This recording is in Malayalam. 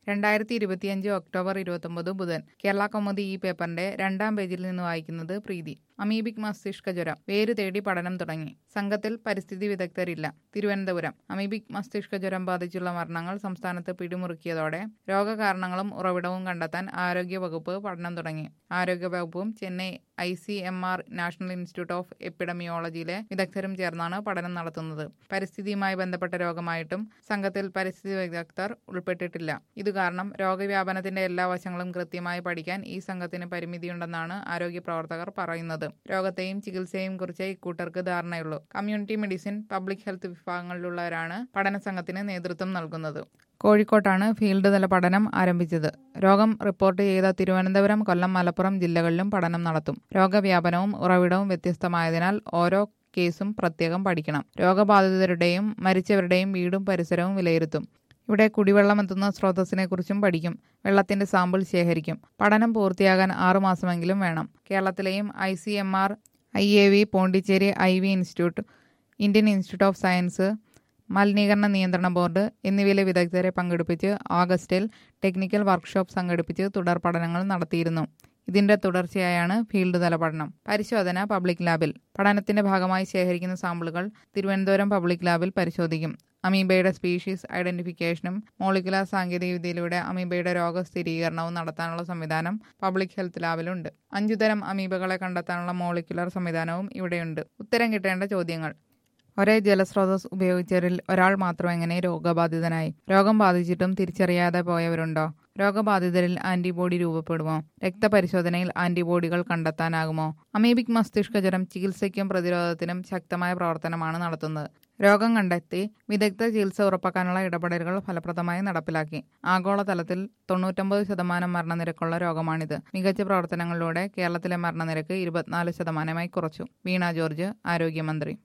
രണ്ടായിരത്തി ഇരുപത്തിയഞ്ച് ഒക്ടോബർ ഇരുപത്തൊമ്പത് ബുധൻ കേരള കൗമുദി ഈ പേപ്പറിന്റെ രണ്ടാം പേജിൽ നിന്ന് വായിക്കുന്നത് പ്രീതി അമീബിക് മസ്തിഷ്ക ജ്വരം വേര് തേടി പഠനം തുടങ്ങി സംഘത്തിൽ പരിസ്ഥിതി വിദഗ്ധരില്ല തിരുവനന്തപുരം അമീബിക് മസ്തിഷ്ക ജ്വരം ബാധിച്ചുള്ള മരണങ്ങൾ സംസ്ഥാനത്ത് പിടിമുറുക്കിയതോടെ രോഗകാരണങ്ങളും ഉറവിടവും കണ്ടെത്താൻ ആരോഗ്യവകുപ്പ് പഠനം തുടങ്ങി ആരോഗ്യവകുപ്പും Chennai I C M R national institute of എപ്പിഡമിയോളജിയിലെ വിദഗ്ധരും ചേർന്നാണ് പഠനം നടത്തുന്നത് പരിസ്ഥിതിയുമായി ബന്ധപ്പെട്ട രോഗമായിട്ടും സംഘത്തിൽ പരിസ്ഥിതി വിദഗ്ധർ ഉൾപ്പെട്ടിട്ടില്ല ഇത് കാരണം രോഗവ്യാപനത്തിന്റെ എല്ലാ വശങ്ങളും കൃത്യമായി പഠിക്കാൻ ഈ സംഘത്തിന് പരിമിതിയുണ്ടെന്നാണ് ആരോഗ്യ പ്രവർത്തകർ പറയുന്നത് രോഗത്തെയും ചികിത്സയെയും കുറിച്ച് ഇക്കൂട്ടർക്ക് ധാരണയുള്ളൂ കമ്മ്യൂണിറ്റി മെഡിസിൻ പബ്ലിക് ഹെൽത്ത് വിഭാഗങ്ങളിലുള്ളവരാണ് പഠന സംഘത്തിന് നേതൃത്വം നൽകുന്നത് കോഴിക്കോട്ടാണ് ഫീൽഡ് തല പഠനം ആരംഭിച്ചത് രോഗം റിപ്പോർട്ട് ചെയ്ത തിരുവനന്തപുരം കൊല്ലം മലപ്പുറം ജില്ലകളിലും പഠനം നടത്തും രോഗവ്യാപനവും ഉറവിടവും വ്യത്യസ്തമായതിനാൽ ഓരോ കേസും പ്രത്യേകം പഠിക്കണം രോഗബാധിതരുടെയും മരിച്ചവരുടെയും വീടും പരിസരവും വിലയിരുത്തും ഇവിടെ കുടിവെള്ളം എത്തുന്ന സ്രോതസ്സിനെ കുറിച്ചും പഠിക്കും വെള്ളത്തിന്റെ സാമ്പിൾ ശേഖരിക്കും പഠനം പൂർത്തിയാകാൻ ആറുമാസമെങ്കിലും വേണം കേരളത്തിലെയും I C M R I A V Pondicherry I V institute Indian institute of science മലിനീകരണ നിയന്ത്രണ ബോർഡ് എന്നിവയിലെ വിദഗ്ധരെ പങ്കെടുപ്പിച്ച് ആഗസ്റ്റിൽ ടെക്നിക്കൽ വർക്ക്ഷോപ്പ് സംഘടിപ്പിച്ച് തുടർ പഠനങ്ങൾ നടത്തിയിരുന്നു ഇതിന്റെ തുടർച്ചയായാണ് ഫീൽഡ് തല പഠനം പരിശോധന പബ്ലിക് ലാബിൽ പഠനത്തിന്റെ ഭാഗമായി ശേഖരിക്കുന്ന സാമ്പിളുകൾ തിരുവനന്തപുരം പബ്ലിക് ലാബിൽ പരിശോധിക്കും അമീബയുടെ സ്പീഷീസ് ഐഡന്റിഫിക്കേഷനും മോളിക്കുലർ സാങ്കേതികവിദ്യയിലൂടെ അമീബയുടെ രോഗസ്ഥിരീകരണവും നടത്താനുള്ള സംവിധാനം പബ്ലിക് ഹെൽത്ത് ലാബിലുണ്ട് അഞ്ചുതരം അമീബകളെ കണ്ടെത്താനുള്ള മോളിക്കുലർ സംവിധാനവും ഇവിടെയുണ്ട് ഉത്തരം കിട്ടേണ്ട ചോദ്യങ്ങൾ ഒരേ ജലസ്രോതസ് ഉപയോഗിച്ചവരിൽ ഒരാൾ മാത്രം എങ്ങനെ രോഗബാധിതനായി രോഗം ബാധിച്ചിട്ടും തിരിച്ചറിയാതെ പോയവരുണ്ടോ രോഗബാധിതരിൽ ആന്റിബോഡി രൂപപ്പെടുമോ രക്തപരിശോധനയിൽ ആന്റിബോഡികൾ കണ്ടെത്താനാകുമോ അമീബിക് മസ്തിഷ്ക ജ്വരം ചികിത്സയ്ക്കും പ്രതിരോധത്തിനും ശക്തമായ പ്രവർത്തനമാണ് നടത്തുന്നത് രോഗം കണ്ടെത്തി വിദഗ്ധ ചികിത്സ ഉറപ്പാക്കാനുള്ള ഇടപെടലുകൾ ഫലപ്രദമായി നടപ്പിലാക്കി ആഗോളതലത്തിൽ തൊണ്ണൂറ്റൊമ്പത് ശതമാനം മരണനിരക്കുള്ള രോഗമാണിത് മികച്ച പ്രവർത്തനങ്ങളിലൂടെ കേരളത്തിലെ മരണനിരക്ക് ഇരുപത്തിനാല് ശതമാനമായി കുറച്ചു വീണ ജോർജ് ആരോഗ്യമന്ത്രി